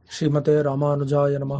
श्रीमते रामानुजाय नमः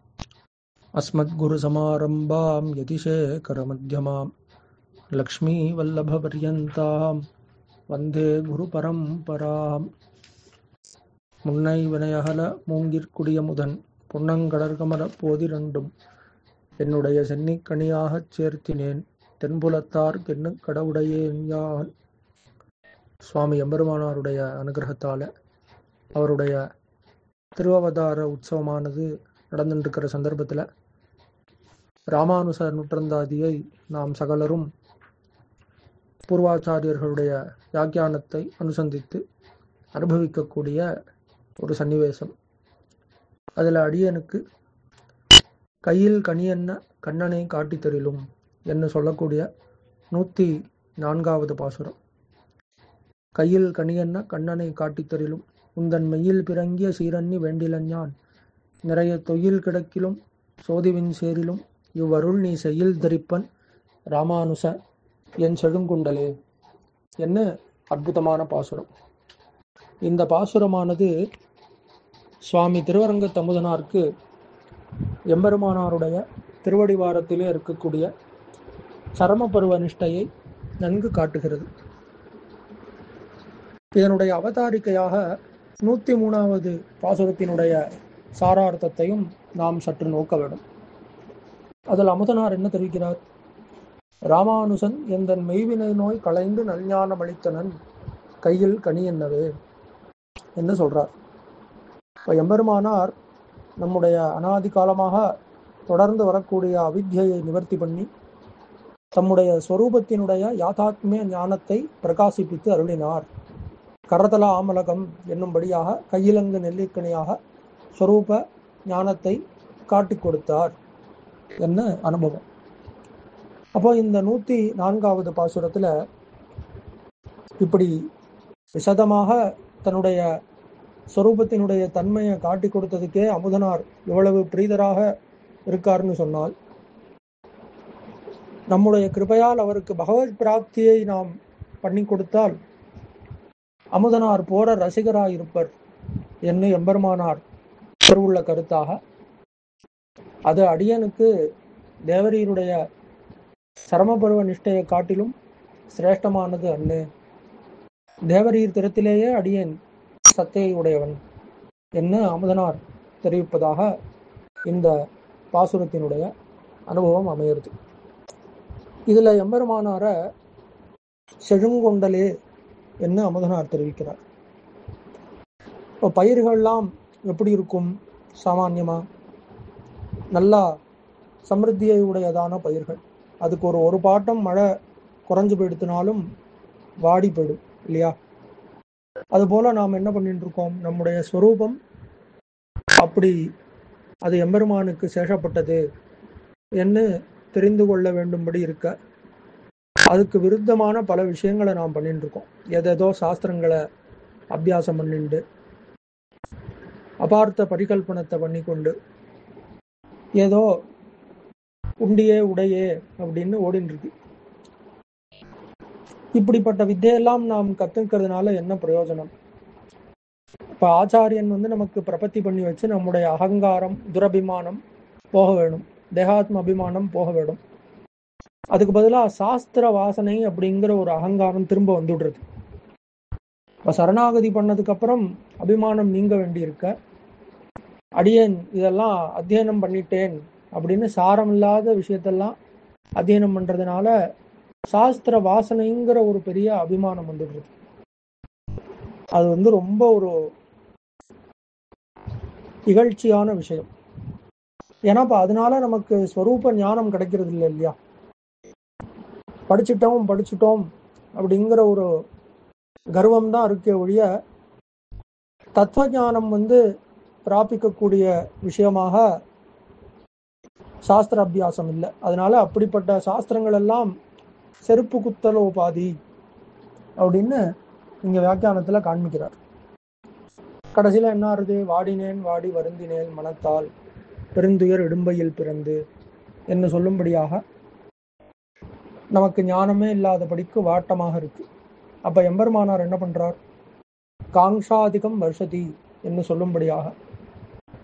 अस्मद्गुरुसमारम्भां यतिशेखरमध्यमां लक्ष्मीवल्लभपर्यन्तां वन्दे குருபரம்பராம் முன்னை வினையகல மூங்கிற் புன்னங்கடற்கமல போதிரண்டும் என்னுடைய சென்னிக் கனியாகச் சேர்த்தினேன் தென்புலத்தார் கென்னு கடவுடையேன் யான் சுவாமி எம்பெருமானாருடைய அனுகிரகத்தால அவருடைய திருவவதார உற்சவமானது நடந்துட்டுருக்கிற சந்தர்ப்பத்தில் ராமானுச நூற்றந்தாதியை நாம் சகலரும் பூர்வாச்சாரியர்களுடைய வியாக்கியானத்தை அனுசந்தித்து அனுபவிக்கக்கூடிய ஒரு சன்னிவேசம் அதில் அடியனுக்கு கையில் கனியென்ன கண்ணனை காட்டித் தரிலும் என்று சொல்லக்கூடிய நூற்றி நான்காவது பாசுரம் கையில் கனியென்ன கண்ணனை காட்டித் தரிலும் உந்தன் மெய்யில் பிறங்கிய சீரன்னி வேண்டிலஞ்ஞான் நிறைய தொயில் கிடக்கிலும் சோதிவின் சேரிலும் இவ்வருள் நீ செய்யில் தரிப்பன் ராமானுச என் செழுங்குண்டலே என்ன அற்புதமான பாசுரம் இந்த பாசுரமானது சுவாமி திருவரங்க தமுதனாருக்கு எம்பெருமானாருடைய திருவடிவாரத்திலே இருக்கக்கூடிய சரமபருவ நிஷ்டையை நன்கு காட்டுகிறது இதனுடைய அவதாரிக்கையாக நூற்றி மூணாவது பாசுரத்தினுடைய சாரார்த்தத்தையும் நாம் சற்று நோக்க வேண்டும் அதில் அமுதனார் என்ன தெரிவிக்கிறார் ராமானுசன் எந்தன் மெய்வினை நோய் களைந்து நல்ஞானம் அளித்தனன் கையில் கனி என்னவே என்று சொல்றார் இப்போ எம்பெருமானார் நம்முடைய அனாதி காலமாக தொடர்ந்து வரக்கூடிய அவித்தியை நிவர்த்தி பண்ணி தம்முடைய ஸ்வரூபத்தினுடைய யாதாத்மிய ஞானத்தை பிரகாசிப்பித்து அருளினார் கரதல ஆமலகம் என்னும்படியாக கையிலங்கு நெல்லிக்கணியாக ஸ்வரூப ஞானத்தை காட்டி கொடுத்தார் என்ன அனுபவம் அப்போ இந்த நூத்தி நான்காவது பாசுரத்துல இப்படி விசதமாக தன்னுடைய ஸ்வரூபத்தினுடைய தன்மையை காட்டி கொடுத்ததுக்கே அமுதனார் எவ்வளவு பிரீதராக இருக்காருன்னு சொன்னால் நம்முடைய கிருபையால் அவருக்கு பகவத் பிராப்தியை நாம் பண்ணி கொடுத்தால் அமுதனார் போற ரசிகராய் இருப்பர் என்று எம்பெருமானார் உள்ள கருத்தாக அது அடியனுக்கு தேவரீருடைய சரமபருவ நிஷ்டையை காட்டிலும் சிரேஷ்டமானது அண்ணு தேவரீர் திறத்திலேயே அடியேன் சத்தையை உடையவன் என்ன அமுதனார் தெரிவிப்பதாக இந்த பாசுரத்தினுடைய அனுபவம் அமையிறது இதுல எம்பெருமானார செழுங்கொண்டலே என்ன அமுதனார் தெரிவிக்கிறார் இப்போ பயிர்கள்லாம் எப்படி இருக்கும் சாமான்யமா நல்லா சமிருத்தியை உடையதான பயிர்கள் அதுக்கு ஒரு ஒரு பாட்டம் மழை குறைஞ்சு போயிடுத்தினாலும் வாடி போயிடும் இல்லையா அதுபோல நாம் என்ன பண்ணிட்டு இருக்கோம் நம்முடைய ஸ்வரூபம் அப்படி அது எம்பெருமானுக்கு சேஷப்பட்டது என்று தெரிந்து கொள்ள வேண்டும்படி இருக்க அதுக்கு விருத்தமான பல விஷயங்களை நாம் பண்ணிட்டு இருக்கோம் எதேதோ சாஸ்திரங்களை அபியாசம் பண்ணிண்டு அபார்த்த பரிகல்பனத்தை பண்ணி கொண்டு ஏதோ உண்டியே உடையே அப்படின்னு ஓடின்னு இருக்கு இப்படிப்பட்ட வித்தையெல்லாம் நாம் கத்துக்கிறதுனால என்ன பிரயோஜனம் இப்ப ஆச்சாரியன் வந்து நமக்கு பிரபத்தி பண்ணி வச்சு நம்முடைய அகங்காரம் துரபிமானம் போக வேணும் தேகாத்ம அபிமானம் போக வேணும் அதுக்கு பதிலாக சாஸ்திர வாசனை அப்படிங்கிற ஒரு அகங்காரம் திரும்ப வந்துடுறது இப்போ சரணாகதி பண்ணதுக்கு அப்புறம் அபிமானம் நீங்க வேண்டி இருக்க அடியேன் இதெல்லாம் அத்தியனம் பண்ணிட்டேன் அப்படின்னு சாரம் இல்லாத விஷயத்தெல்லாம் அத்தியனம் பண்றதுனால சாஸ்திர வாசனைங்கிற ஒரு பெரிய அபிமானம் வந்துடுறது அது வந்து ரொம்ப ஒரு இகழ்ச்சியான விஷயம் ஏன்னா இப்போ அதனால நமக்கு ஸ்வரூப ஞானம் கிடைக்கிறது இல்லை இல்லையா படிச்சுட்டோம் படிச்சுட்டோம் அப்படிங்கிற ஒரு கர்வம் தான் இருக்கே ஒழிய தத்துவ ஞானம் வந்து பிராபிக்கக்கூடிய விஷயமாக சாஸ்திர அபியாசம் இல்லை அதனால அப்படிப்பட்ட சாஸ்திரங்கள் எல்லாம் செருப்பு குத்தலோபாதி அப்படின்னு இங்க வியாக்கியானத்துல காண்பிக்கிறார் கடைசியில என்ன ஆறுது வாடினேன் வாடி வருந்தினேன் மனத்தால் பெருந்துயர் இடும்பையில் பிறந்து என்று சொல்லும்படியாக நமக்கு ஞானமே இல்லாதபடிக்கு வாட்டமாக இருக்கு அப்ப எம்பெருமானார் என்ன பண்றார் காங்ஷாதிகம் வருஷதி என்று சொல்லும்படியாக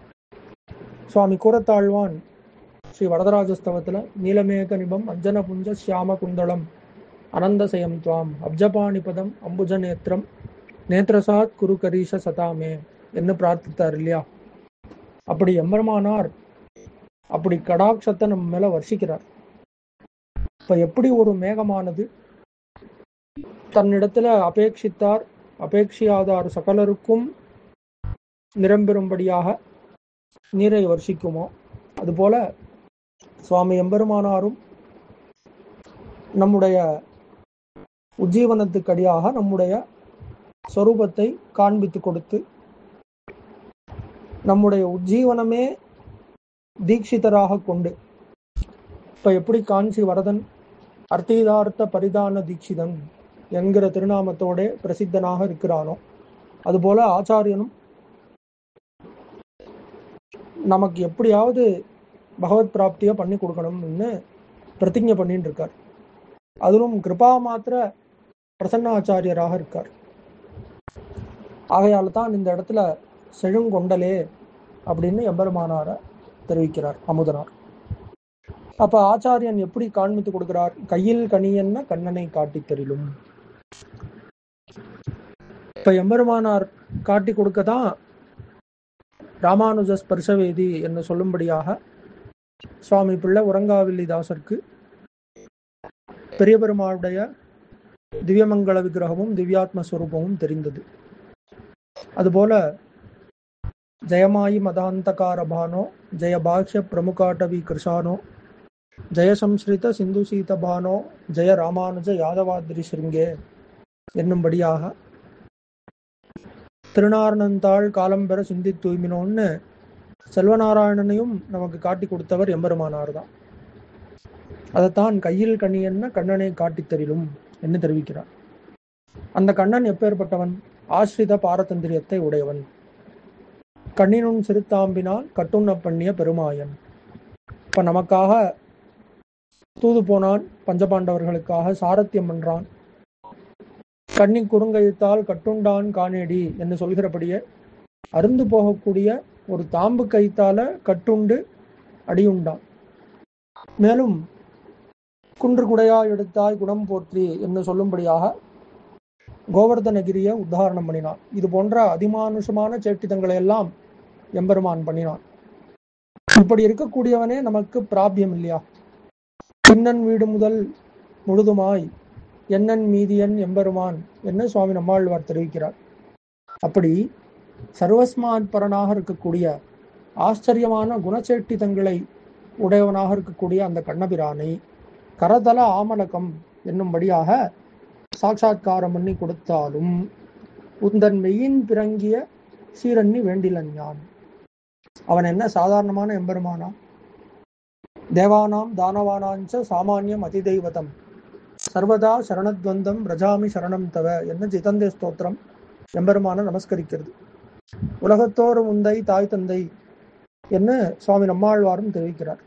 சுவாமி கூரத்தாழ்வான் ஸ்ரீ வரதராஜஸ்தவத்தில் நீலமேக நிபம் அஞ்சன புஞ்ச சியாம குந்தளம் அனந்தசயம் துவாம் அப்ஜபாணிபதம் அம்புஜ நேத்திரம் நேத்ரசாத் குரு கரீஷ சதாமே என்று பிரார்த்தித்தார் இல்லையா அப்படி எம்பெருமானார் அப்படி கடாட்சத்தை நம்ம மேல வர்ஷிக்கிறார் இப்ப எப்படி ஒரு மேகமானது தன்னிடத்துல அபேட்சித்தார் அபேட்சியாதார் சகலருக்கும் நிரம்பெறும்படியாக நீரை வர்ஷிக்குமோ அதுபோல சுவாமி எம்பெருமானாரும் நம்முடைய உஜ்ஜீவனத்துக்கடியாக நம்முடைய சொரூபத்தை காண்பித்து கொடுத்து நம்முடைய உஜ்ஜீவனமே தீட்சிதராக கொண்டு இப்ப எப்படி காஞ்சி வரதன் அர்த்தீதார்த்த பரிதான தீட்சிதன் என்கிற திருநாமத்தோட பிரசித்தனாக இருக்கிறானோ அதுபோல ஆச்சாரியனும் நமக்கு எப்படியாவது பகவத் பிராப்தியை பண்ணி கொடுக்கணும்னு பிரதிஜை பண்ணிட்டு இருக்கார் அதிலும் கிருபா மாத்திர பிரசன்னாச்சாரியராக இருக்கார் ஆகையால தான் இந்த இடத்துல செழுங்கொண்டலே அப்படின்னு எம்பெருமானார தெரிவிக்கிறார் அமுதனார் அப்ப ஆச்சாரியன் எப்படி காண்பித்து கொடுக்கிறார் கையில் கனியன்ன கண்ணனை காட்டி தெரிலும் இப்ப எம்பெருமானார் காட்டி கொடுக்க தான் ராமானுஜ ஸ்பர்சவேதி என்று சொல்லும்படியாக சுவாமி பிள்ளை உறங்காவில்லி தாசருக்கு பெரிய பெருமாளுடைய திவ்யமங்கள விக்கிரகமும் திவ்யாத்ம ஸ்வரூபமும் தெரிந்தது அதுபோல ஜெயமாயி மதாந்தகார பானோ ஜெய பாஷ்ய பிரமுகாட்டவி கிருஷானோ ஜெய சம்ஸ்கிருத சிந்து சீத பானோ ஜெய ராமானுஜ யாதவாதிரி சிருங்கே என்னும்படியாக திருநாரணந்தாள் காலம் பெற சிந்தி தூய்மினோன்னு செல்வநாராயணனையும் நமக்கு காட்டி கொடுத்தவர் எம்பெருமானார் தான் அதைத்தான் கையில் கண்ணியன்ன கண்ணனை காட்டித் தரிலும் என்று தெரிவிக்கிறார் அந்த கண்ணன் எப்பேற்பட்டவன் ஆஸ்ரித பாரதந்திரியத்தை உடையவன் கண்ணினும் சிறுத்தாம்பினால் கட்டுண்ண பண்ணிய பெருமாயன் இப்ப நமக்காக தூது போனான் பஞ்சபாண்டவர்களுக்காக சாரத்தியம் பண்றான் கண்ணி குறுங்கழுத்தால் கட்டுண்டான் காணேடி என்று சொல்கிறபடியே அருந்து போகக்கூடிய ஒரு தாம்பு கைத்தால கட்டுண்டு அடியுண்டான் மேலும் குன்று குடையா எடுத்தாய் குணம் போற்றி என்று சொல்லும்படியாக கோவர்தனகிரிய உத்தாரணம் பண்ணினான் இது போன்ற அதிமானுஷமான சேட்டிதங்களை எல்லாம் எம்பெருமான் பண்ணினான் இப்படி இருக்கக்கூடியவனே நமக்கு பிராபியம் இல்லையா பின்னன் வீடு முதல் முழுதுமாய் என்னன் மீதியன் எம்பெருமான் என்று சுவாமி நம்மாழ்வார் தெரிவிக்கிறார் அப்படி சர்வஸ்மான் பரனாக இருக்கக்கூடிய ஆச்சரியமான குணச்சேட்டிதங்களை உடையவனாக இருக்கக்கூடிய அந்த கண்ணபிரானை கரதல ஆமலகம் என்னும்படியாக சாட்சாத்காரம் பண்ணி கொடுத்தாலும் உந்தன் மெய்யின் பிறங்கிய சீரண்ணி வேண்டிலன் யான் அவன் என்ன சாதாரணமான எம்பெருமானா தேவானாம் தானவானாஞ்ச சாமானியம் அதிதெய்வதம் சர்வதா சரணத்வந்தம் ரஜாமி சரணம் தவ என்ன ஜிதந்தே ஸ்தோத்திரம் எம்பெருமான நமஸ்கரிக்கிறது உலகத்தோர் முந்தை தாய் தந்தை என்ன சுவாமி நம்மாழ்வாரும் தெரிவிக்கிறார்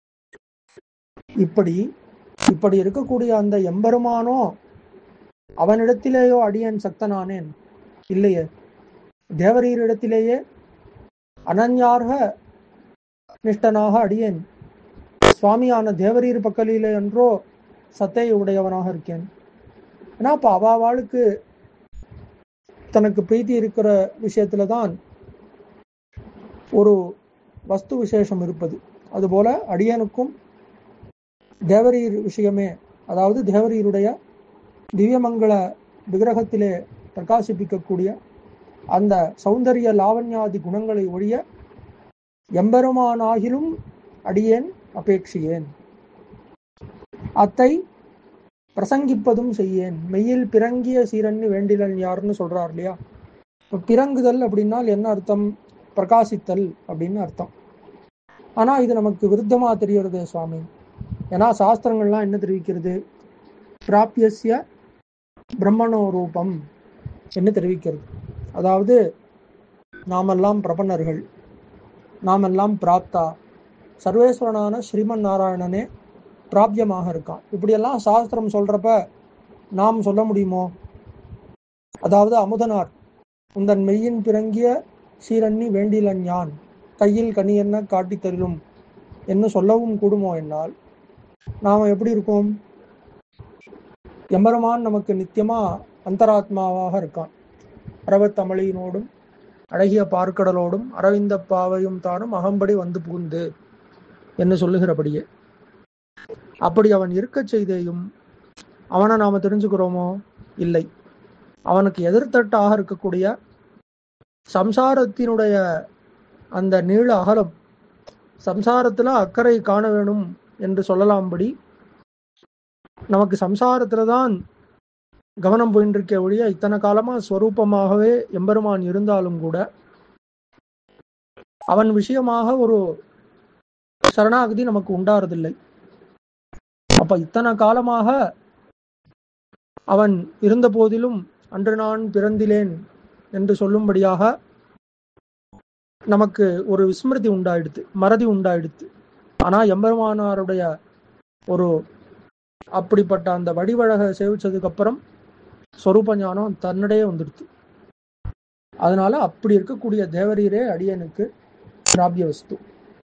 இப்படி இப்படி இருக்கக்கூடிய அந்த எம்பெருமானோ அவனிடத்திலேயோ அடியேன் சக்தனானேன் இல்லையே தேவரீரிடத்திலேயே அனன்யார்க நிஷ்டனாக அடியேன் சுவாமியான தேவரீர் பக்கலிலே என்றோ சத்தை உடையவனாக இருக்கேன் ஏன்னா அப்ப அவாவாளுக்கு தனக்கு பிரீத்தி இருக்கிற விஷயத்துல தான் ஒரு வஸ்து விசேஷம் இருப்பது அதுபோல அடியனுக்கும் தேவரீர் விஷயமே அதாவது தேவரீருடைய திவ்யமங்கள விக்கிரகத்திலே பிரகாசிப்பிக்கக்கூடிய அந்த சௌந்தரிய லாவண்யாதி குணங்களை ஒழிய எம்பெருமானாகிலும் அடியேன் அபேட்சியேன் அத்தை பிரசங்கிப்பதும் செய்யேன் மெய்யில் பிறங்கிய சீரன்னு வேண்டிலன் யாருன்னு சொல்றார் இல்லையா இப்ப பிறங்குதல் அப்படின்னால் என்ன அர்த்தம் பிரகாசித்தல் அப்படின்னு அர்த்தம் ஆனா இது நமக்கு விருத்தமா தெரியறது சுவாமி ஏன்னா சாஸ்திரங்கள்லாம் என்ன தெரிவிக்கிறது பிராபியசிய பிரம்மணோ ரூபம் என்று தெரிவிக்கிறது அதாவது நாமெல்லாம் பிரபன்னர்கள் நாமெல்லாம் பிராப்தா சர்வேஸ்வரனான ஸ்ரீமன் நாராயணனே பிராபியமாக இருக்கான் இப்படியெல்லாம் சாஸ்திரம் சொல்றப்ப நாம் சொல்ல முடியுமோ அதாவது அமுதனார் உந்தன் மெய்யின் பிறங்கிய சீரண்ணி வேண்டிலன் யான் கையில் கனி என்ன காட்டித் தருளும் என்று சொல்லவும் கூடுமோ என்னால் நாம் எப்படி இருக்கோம் எம்பெருமான் நமக்கு நித்தியமா அந்தராத்மாவாக இருக்கான் அரவத்தமிழினோடும் அழகிய பார்க்கடலோடும் அரவிந்த பாவையும் தானும் அகம்படி வந்து புகுந்து என்று சொல்லுகிறபடியே அப்படி அவன் இருக்கச் செய்தேயும் அவனை நாம தெரிஞ்சுக்கிறோமோ இல்லை அவனுக்கு எதிர்த்தட்டாக இருக்கக்கூடிய சம்சாரத்தினுடைய அந்த நீள அகலம் சம்சாரத்துல அக்கறை காண வேணும் என்று சொல்லலாம்படி நமக்கு சம்சாரத்துல தான் கவனம் போயின்னு இருக்க ஒழிய இத்தனை காலமா ஸ்வரூபமாகவே எம்பெருமான் இருந்தாலும் கூட அவன் விஷயமாக ஒரு சரணாகதி நமக்கு உண்டாறதில்லை அப்ப இத்தனை காலமாக அவன் இருந்த போதிலும் அன்று நான் பிறந்திலேன் என்று சொல்லும்படியாக நமக்கு ஒரு விஸ்மிருதி உண்டாயிடுத்து மறதி உண்டாயிடுத்து ஆனா எம்பெருமானாருடைய ஒரு அப்படிப்பட்ட அந்த வடிவழக சேவிச்சதுக்கு அப்புறம் சொரூப ஞானம் தன்னிடையே வந்துடுது அதனால அப்படி இருக்கக்கூடிய தேவரீரே அடியனுக்கு பிராபிய வஸ்து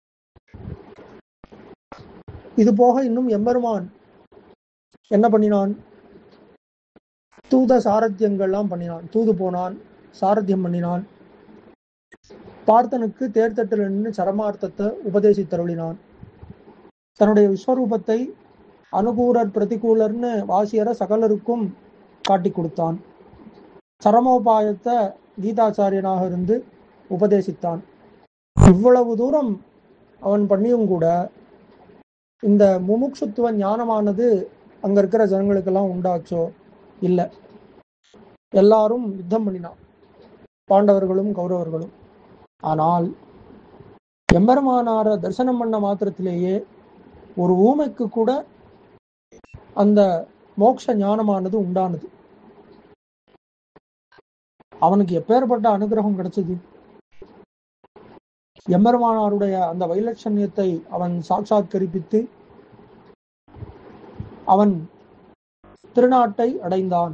இது போக இன்னும் எம்பெருமான் என்ன பண்ணினான் தூத சாரத்தியங்கள்லாம் பண்ணினான் தூது போனான் சாரத்தியம் பண்ணினான் பார்த்தனுக்கு தேர்தட்டில் நின்று சரமார்த்தத்தை உபதேசித்தருளினான் தன்னுடைய விஸ்வரூபத்தை அனுகூலர் பிரதிகூலர்னு வாசியர சகலருக்கும் காட்டி கொடுத்தான் சரமோபாயத்தை கீதாச்சாரியனாக இருந்து உபதேசித்தான் இவ்வளவு தூரம் அவன் பண்ணியும் கூட இந்த முமுட்சுத்துவ ஞானமானது அங்க இருக்கிற ஜனங்களுக்கெல்லாம் உண்டாச்சோ இல்லை எல்லாரும் யுத்தம் பண்ணினான் பாண்டவர்களும் கௌரவர்களும் ஆனால் எம்பெருமானார தரிசனம் பண்ண மாத்திரத்திலேயே ஒரு ஊமைக்கு கூட அந்த மோட்ச ஞானமானது உண்டானது அவனுக்கு எப்பேற்பட்ட அனுகிரகம் கிடைச்சது எம்பெருமானாருடைய அந்த வைலட்சண்யத்தை அவன் சாட்சாத்கரிப்பித்து அவன் திருநாட்டை அடைந்தான்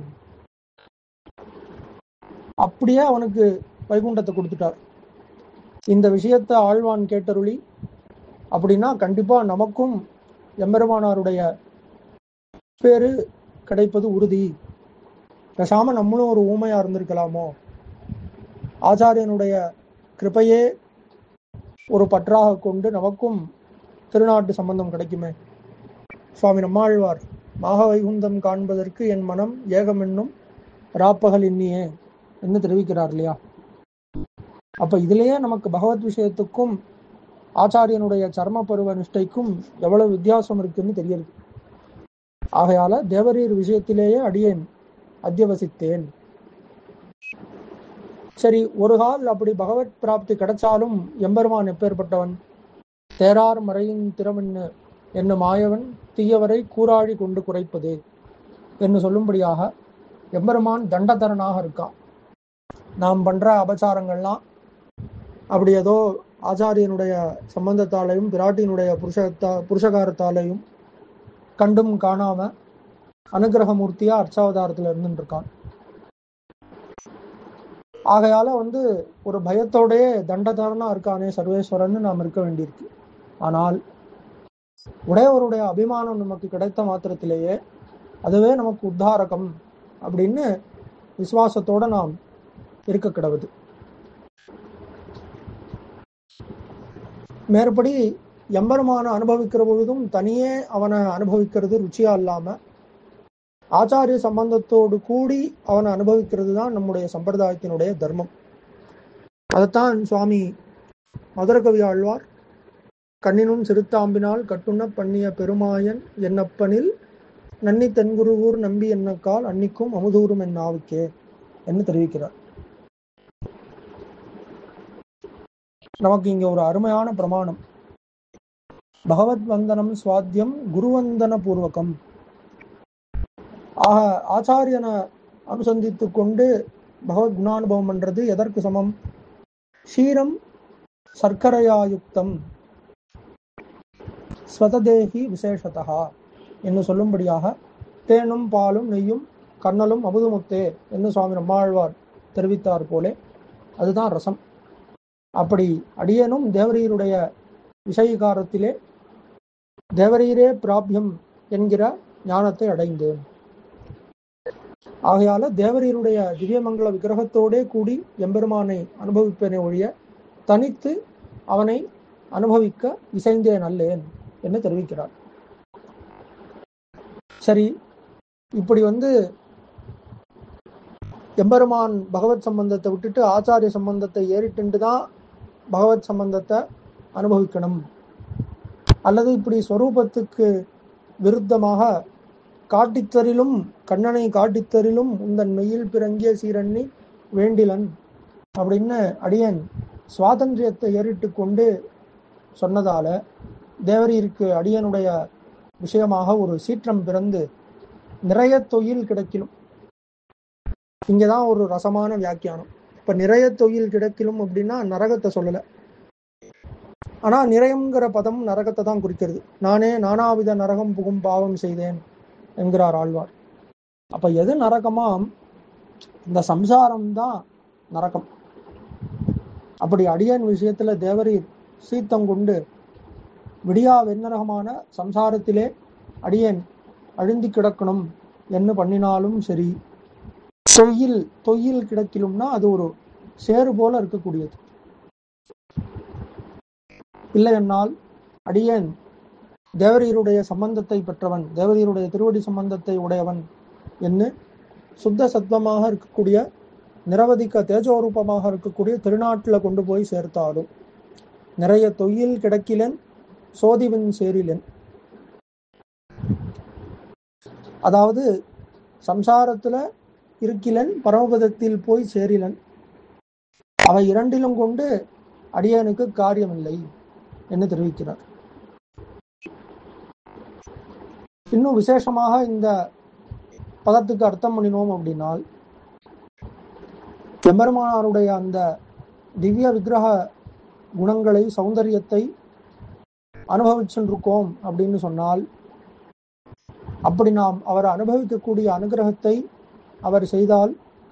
அப்படியே அவனுக்கு வைகுண்டத்தை கொடுத்துட்டார் இந்த விஷயத்தை ஆழ்வான் கேட்டருளி அப்படின்னா கண்டிப்பா நமக்கும் எம்பெருமானாருடைய பேரு கிடைப்பது உறுதி பேசாம நம்மளும் ஒரு ஊமையா இருந்திருக்கலாமோ ஆச்சாரியனுடைய கிருபையே ஒரு பற்றாக கொண்டு நமக்கும் திருநாட்டு சம்பந்தம் கிடைக்குமே சுவாமி நம்மாழ்வார் மாக வைகுந்தம் காண்பதற்கு என் மனம் ஏகம் என்னும் ராப்பகல் இன்னியே என்று தெரிவிக்கிறார் இல்லையா அப்ப இதுலயே நமக்கு பகவத் விஷயத்துக்கும் ஆச்சாரியனுடைய சர்ம பருவ நிஷ்டைக்கும் எவ்வளவு வித்தியாசம் இருக்குன்னு தெரியுது ஆகையால தேவரீர் விஷயத்திலேயே அடியேன் அத்தியவசித்தேன் சரி ஒரு கால் அப்படி பகவத் பிராப்தி கிடைச்சாலும் எம்பெருமான் எப்பேற்பட்டவன் தேரார் மறையின் திறமென்னு என்ன மாயவன் தீயவரை கூறாழி கொண்டு குறைப்பது என்று சொல்லும்படியாக எம்பெருமான் தண்டதரனாக இருக்கான் நாம் பண்ற அபச்சாரங்கள்லாம் அப்படி ஏதோ ஆச்சாரியனுடைய சம்பந்தத்தாலையும் பிராட்டியினுடைய புருஷத்தா புருஷகாரத்தாலையும் கண்டும் காணாம அனுகிரகமூர்த்தியா அர்ச்சாவதாரத்துல இருந்துட்டு இருக்கான் ஆகையால வந்து ஒரு பயத்தோடயே தண்டதாரனா இருக்கானே சர்வேஸ்வரன் நாம் இருக்க வேண்டியிருக்கு ஆனால் உடையவருடைய அபிமானம் நமக்கு கிடைத்த மாத்திரத்திலேயே அதுவே நமக்கு உத்தாரகம் அப்படின்னு விசுவாசத்தோட நாம் இருக்க கிடவுது மேற்படி எம்பெருமான அனுபவிக்கிற பொழுதும் தனியே அவனை அனுபவிக்கிறது ருச்சியா இல்லாம ஆச்சாரிய சம்பந்தத்தோடு கூடி அவனை அனுபவிக்கிறது தான் நம்முடைய சம்பிரதாயத்தினுடைய தர்மம் அதைத்தான் சுவாமி மதுரகவி ஆழ்வார் கண்ணினும் சிறுத்தாம்பினால் கட்டுண்ண பண்ணிய பெருமாயன் என்னப்பனில் நன்னி தென்குருகூர் நம்பி என்னக்கால் அன்னிக்கும் அமுதூரும் என் நாவுக்கே என்று தெரிவிக்கிறார் நமக்கு இங்க ஒரு அருமையான பிரமாணம் பகவத் வந்தனம் சுவாத்தியம் குருவந்தன பூர்வகம் ஆக ஆச்சாரியனை அனுசந்தித்து கொண்டு பகவத் குணானுபவம் பண்றது எதற்கு சமம் ஷீரம் சர்க்கரையாயுக்தம் ஸ்வததேகி விசேஷதா என்று சொல்லும்படியாக தேனும் பாலும் நெய்யும் கண்ணலும் அமுதுமுத்தே என்று சுவாமி நம்மாழ்வார் தெரிவித்தார் போலே அதுதான் ரசம் அப்படி அடியேனும் தேவரீருடைய விஷயகாரத்திலே தேவரீரே பிராபியம் என்கிற ஞானத்தை அடைந்தேன் ஆகையால தேவரீருடைய திவ்யமங்கல விக்கிரகத்தோடே கூடி எம்பெருமானை அனுபவிப்பேனே ஒழிய தனித்து அவனை அனுபவிக்க இசைந்தேன் அல்லேன் என்று தெரிவிக்கிறார் சரி இப்படி வந்து எம்பெருமான் பகவத் சம்பந்தத்தை விட்டுட்டு ஆச்சாரிய சம்பந்தத்தை ஏறிட்டு தான் பகவத் சம்பந்தத்தை அனுபவிக்கணும் அல்லது இப்படி ஸ்வரூபத்துக்கு விருத்தமாக காட்டித்தரிலும் கண்ணனை காட்டித்தரிலும் உந்தன் மெய்யில் பிறங்கிய சீரண்ணி வேண்டிலன் அப்படின்னு அடியன் சுவாதந்திரியத்தை ஏறிட்டு கொண்டு சொன்னதால தேவரீருக்கு அடியனுடைய விஷயமாக ஒரு சீற்றம் பிறந்து நிறைய தொழில் கிடைக்கிலும் இங்கதான் ஒரு ரசமான வியாக்கியானம் இப்ப நிறைய தொழில் கிடைக்கிலும் அப்படின்னா நரகத்தை சொல்லல ஆனா நிறையங்கிற பதம் நரகத்தை தான் குறிக்கிறது நானே நானாவித நரகம் புகும் பாவம் செய்தேன் என்கிறார் ஆழ்வார் அப்ப எது நரகமாம் இந்த சம்சாரம் தான் நரகம் அப்படி அடியன் விஷயத்துல தேவரீர் சீத்தம் கொண்டு விடியா வெண்ணரகமான சம்சாரத்திலே அடியேன் அழிந்து கிடக்கணும் என்ன பண்ணினாலும் சரி தொயில் தொயில் கிடக்கிலும்னா அது ஒரு சேறு போல இருக்கக்கூடியது இல்லை என்னால் அடியேன் தேவரீருடைய சம்பந்தத்தை பெற்றவன் தேவரீருடைய திருவடி சம்பந்தத்தை உடையவன் என்று சுத்த சத்வமாக இருக்கக்கூடிய நிரவதிக்க தேஜோரூபமாக இருக்கக்கூடிய திருநாட்டில் கொண்டு போய் சேர்த்தாலும் நிறைய தொயில் கிடக்கிலன் சோதிவன் சேரிலன் அதாவது சம்சாரத்துல இருக்கிலன் பரமபதத்தில் போய் சேரிலன் அவை இரண்டிலும் கொண்டு அடியனுக்கு காரியமில்லை என்று தெரிவிக்கிறார் இன்னும் விசேஷமாக இந்த பதத்துக்கு அர்த்தம் பண்ணினோம் அப்படின்னால் எம்பெருமானாருடைய அந்த திவ்ய விக்கிரக குணங்களை சௌந்தரியத்தை அனுபவிச்சுருக்கோம் அப்படின்னு சொன்னால் அப்படி நாம் அவர் அனுபவிக்கக்கூடிய அனுகிரகத்தை அவர் செய்தால்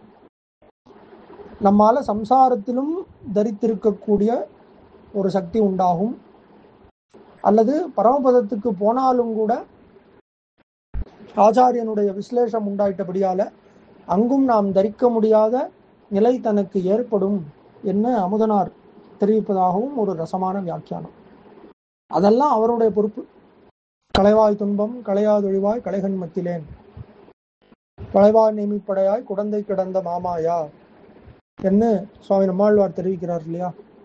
நம்மால சம்சாரத்திலும் தரித்திருக்கக்கூடிய ஒரு சக்தி உண்டாகும் அல்லது பரமபதத்துக்கு போனாலும் கூட ஆச்சாரியனுடைய விசலேஷம் உண்டாயிட்டபடியால அங்கும் நாம் தரிக்க முடியாத நிலை தனக்கு ஏற்படும் என்ன அமுதனார் தெரிவிப்பதாகவும் ஒரு ரசமான வியாக்கியானம் அதெல்லாம் அவருடைய பொறுப்பு களைவாய் துன்பம் களையாதொழிவாய் கலைகன் மத்திலேன் களைவாய் நேமிப்படையாய் குடந்தை கிடந்த மாமாயா என்று சுவாமி நம்மாழ்வார் தெரிவிக்கிறார் இல்லையா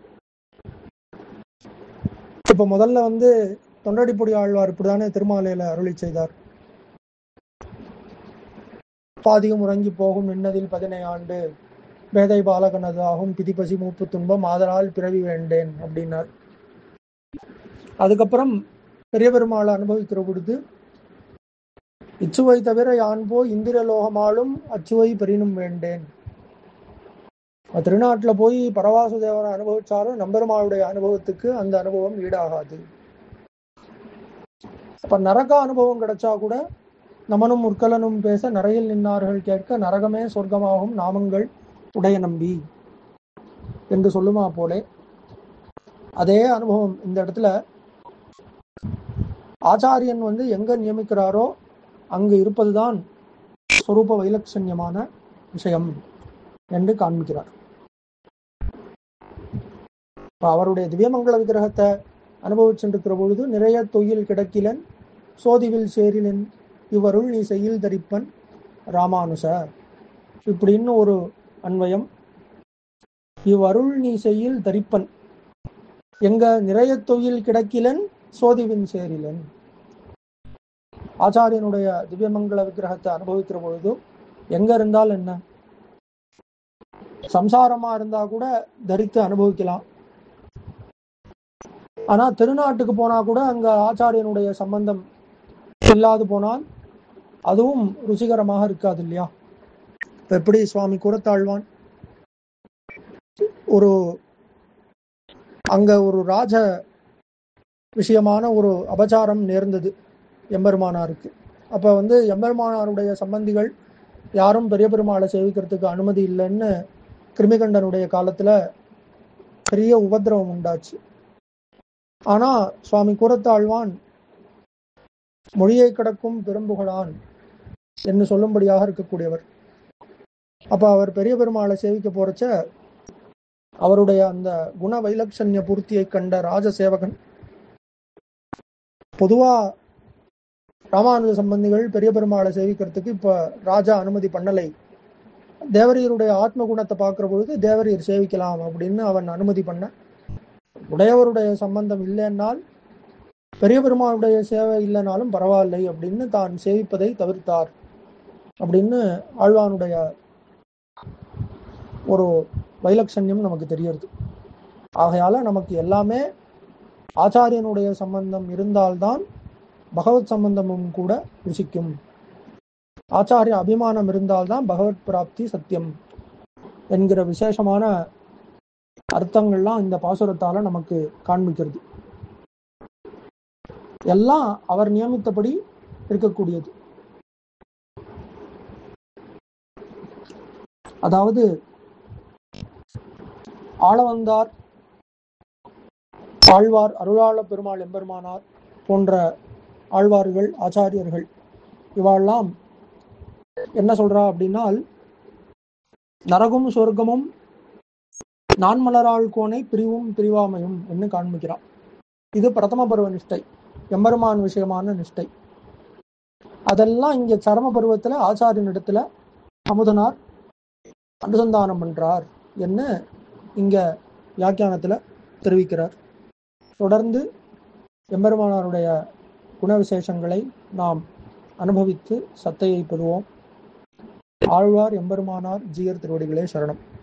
இப்ப முதல்ல வந்து தொண்டடிப்பொடி ஆழ்வார் இப்படிதானே திருமாலையில அருளி செய்தார் பாதிகம் உறங்கி போகும் இன்னதில் பதினை ஆண்டு வேதை பாலகனது ஆகும் பிதிப்பசி மூப்பு துன்பம் ஆதலால் பிறவி வேண்டேன் அப்படின்னார் அதுக்கப்புறம் பெரிய பெருமாளை அனுபவிக்கிற பொழுது இச்சுவை தவிர யான் போய் இந்திரலோகமாலும் அச்சுவை பெரினும் வேண்டேன் திருநாட்டுல போய் பரவாசுதேவனை அனுபவிச்சாலும் நம்பெருமாளுடைய அனுபவத்துக்கு அந்த அனுபவம் ஈடாகாது இப்ப நரக அனுபவம் கிடைச்சா கூட நமனும் முற்கலனும் பேச நரையில் நின்னார்கள் கேட்க நரகமே சொர்க்கமாகும் நாமங்கள் உடைய நம்பி என்று சொல்லுமா போலே அதே அனுபவம் இந்த இடத்துல ஆச்சாரியன் வந்து எங்க நியமிக்கிறாரோ அங்கு இருப்பதுதான் சொரூப வைலட்சண்யமான விஷயம் என்று காண்பிக்கிறார் இப்ப அவருடைய திவ்யமங்கல விக்கிரகத்தை அனுபவிச்சுருக்கிற பொழுது நிறைய தொயில் கிடக்கிலன் சோதிவில் சேரிலன் இவருள் நீ செய்யில் தரிப்பன் ராமானுச இப்படின்னு ஒரு அன்வயம் இவ்வருள் நீ செய்யில் தரிப்பன் எங்க நிறைய தொழில் கிடக்கிலன் சோதிவின் சேரிலன் ஆச்சாரியனுடைய திவ்யமங்கல விக்கிரகத்தை அனுபவிக்கிற பொழுது எங்க இருந்தால் என்ன சம்சாரமா இருந்தா கூட தரித்து அனுபவிக்கலாம் ஆனா திருநாட்டுக்கு போனா கூட அங்க ஆச்சாரியனுடைய சம்பந்தம் இல்லாது போனால் அதுவும் ருசிகரமாக இருக்காது இல்லையா இப்ப எப்படி சுவாமி கூறத்தாழ்வான் ஒரு அங்க ஒரு ராஜ விஷயமான ஒரு அபச்சாரம் நேர்ந்தது எம்பெருமானாருக்கு அப்ப வந்து எம்பெருமானாருடைய சம்பந்திகள் யாரும் பெரிய பெருமாளை சேவிக்கிறதுக்கு அனுமதி இல்லைன்னு கிருமிகண்டனுடைய காலத்துல பெரிய உபதிரவம் உண்டாச்சு ஆனா சுவாமி கூரத்தாழ்வான் மொழியை கடக்கும் பெரும்புகழான் என்று சொல்லும்படியாக இருக்கக்கூடியவர் அப்ப அவர் பெரிய பெருமாளை சேவிக்க போறச்ச அவருடைய அந்த குண வைலட்சண்ய பூர்த்தியை கண்ட ராஜ சேவகன் பொதுவா ராமானுஜ சம்பந்திகள் பெரிய பெருமாளை சேவிக்கிறதுக்கு இப்ப ராஜா அனுமதி பண்ணலை தேவரீருடைய ஆத்ம குணத்தை பார்க்கிற பொழுது தேவரீர் சேவிக்கலாம் அப்படின்னு அவன் அனுமதி பண்ண உடையவருடைய சம்பந்தம் இல்லைன்னால் பெரிய பெருமாளுடைய சேவை இல்லைனாலும் பரவாயில்லை அப்படின்னு தான் சேவிப்பதை தவிர்த்தார் அப்படின்னு ஆழ்வானுடைய ஒரு வைலட்சண்யம் நமக்கு தெரியறது ஆகையால நமக்கு எல்லாமே ஆச்சாரியனுடைய சம்பந்தம் இருந்தால்தான் பகவத் சம்பந்தமும் கூட ருசிக்கும் ஆச்சாரிய அபிமானம் இருந்தால்தான் பகவத் பிராப்தி சத்தியம் என்கிற விசேஷமான அர்த்தங்கள்லாம் இந்த பாசுரத்தால நமக்கு காண்பிக்கிறது எல்லாம் அவர் நியமித்தபடி இருக்கக்கூடியது அதாவது ஆளவந்தார் ஆழ்வார் அருளாள பெருமாள் எம்பெருமானார் போன்ற ஆழ்வார்கள் ஆச்சாரியர்கள் இவாளெல்லாம் என்ன சொல்றா அப்படின்னால் நரகும் சொர்க்கமும் நான்மலராள் கோனை பிரிவும் பிரிவாமையும் என்று காண்பிக்கிறான் இது பிரதம பருவ நிஷ்டை எம்பெருமான் விஷயமான நிஷ்டை அதெல்லாம் இங்க சரம பருவத்துல ஆச்சாரியனிடத்துல அமுதனார் அனுசந்தானம் பண்றார் என்ன இங்க வியாக்கியானத்துல தெரிவிக்கிறார் தொடர்ந்து எம்பெருமானாருடைய குண விசேஷங்களை நாம் அனுபவித்து சத்தையை பெறுவோம் ஆழ்வார் எம்பெருமானார் ஜீயர் திருவடிகளே சரணம்